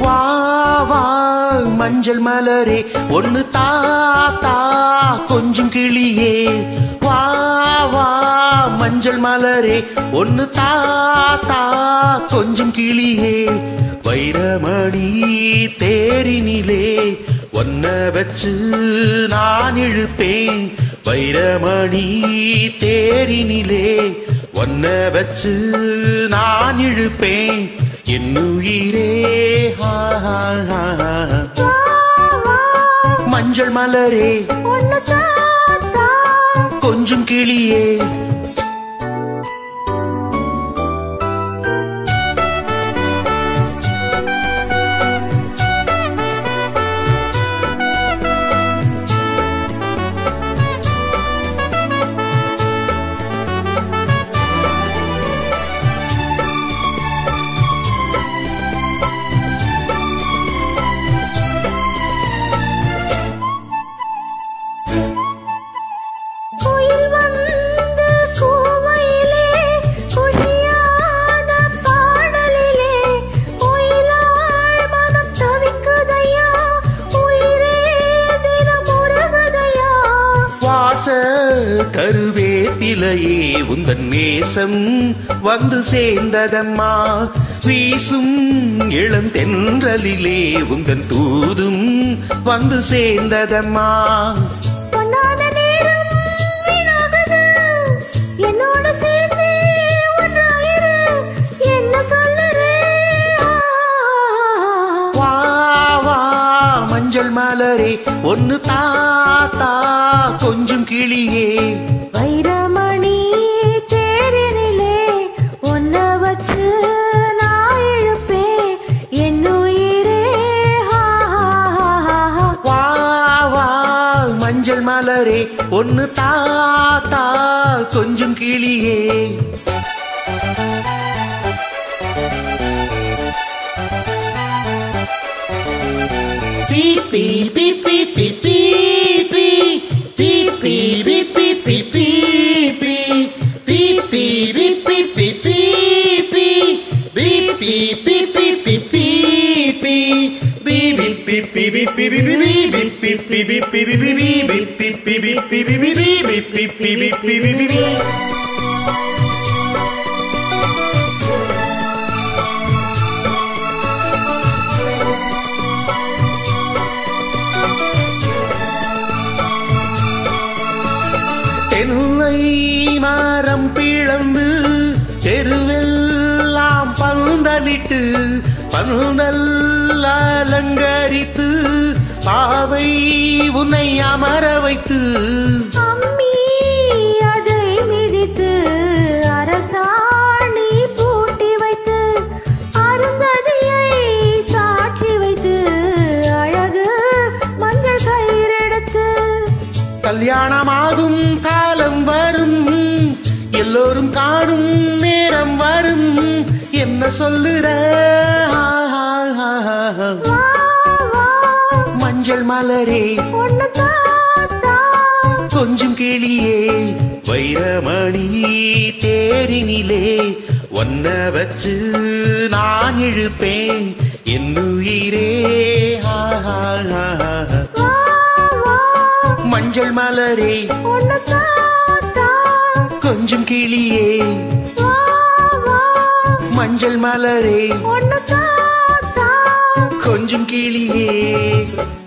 வா வா மஞ்சள் மலரே ஒன்னு தாத்தா கொஞ்சம் கிளியே வா வா மஞ்சள் மலரே ஒன்னு தாத்தா கொஞ்சம் கிளியே வைரமணி தேரினிலே ஒன்ன வச்சு நான் இழுப்பேன் வைரமணி தேரினிலே ஒன்ன வச்சு நான் இழுப்பேன் என்னுயிரே ஹா, ஹா, ஹா, ஹா. வா, வா, மஞ்சள் மலரே ஒண்ணு தாத்தா. கொஞ்சம் கிளியே குயில் வந்து கூவையிலே, குழியான பாடலிலே, குயிலாள் மனம் தவிக்குதையா, உயிரே தினம் உருகுதையா. வாச கருவேப்பிலையே உந்தன் நேசம் வந்து சேர்ந்ததம்மா வீசும் இளந்தென்றலிலே உந்தன் தூதும் வந்து சேர்ந்ததம்மா பொன்னான நேரம் வீணாகுது, என்னோட சேர்ந்தே ஒன்றாயிரு, என்ன சொல்லுறே? வா வா மஞ்சள் மலரே ஒன்னு தாத்தா கொஞ்சம் கிளியே வைரமணி தேரினிலே ஒன்ன வச்சு நான் இழுப்பேன் என் உயிரே ஹா, ஹா, ஹா, ஹா. வா வா மஞ்சள் மலரே ஒன்னு தாத்தா கொஞ்சம் கிளியே பீப்பி பீப்பி பீப்பி பீப்பி பீப்பி பீப்பி பீப்பி பீப்பி பீப்பி பீப்பி தென்னை மரம் பிளந்து தெருவெல்லாம் பந்தலிட்டு பந்தல் அலங்கரித்து பாவை உன்னை அமர வைத்து அம்மி அதை மிதித்து அரசாணி பூட்டி வைத்து அருந்ததியை சாட்சி வைத்து அழகு மஞ்சள் கயிறெடுத்து கல்யாணமாகும் காலம் வரும் எல்லோரும் காணும் நேரம் வரும் என்ன சொல்லுற வா வா மஞ்சள் மலரே ஒண்ணு தாத்தா கொஞ்சம் கிளியே வைரமணி தேரினிலே ஒன்ன வச்சு நான் இழுப்பேன் என்னுயிரே ஹா, ஹா, ஹா, ஹா. வா வா மஞ்சள் மலரே ஒண்ணு தாத்தா கொஞ்சம் கிளியே வா வா மஞ்சள் மலரே ஒண்ணு தாத்தா கொஞ்சம் கிளியே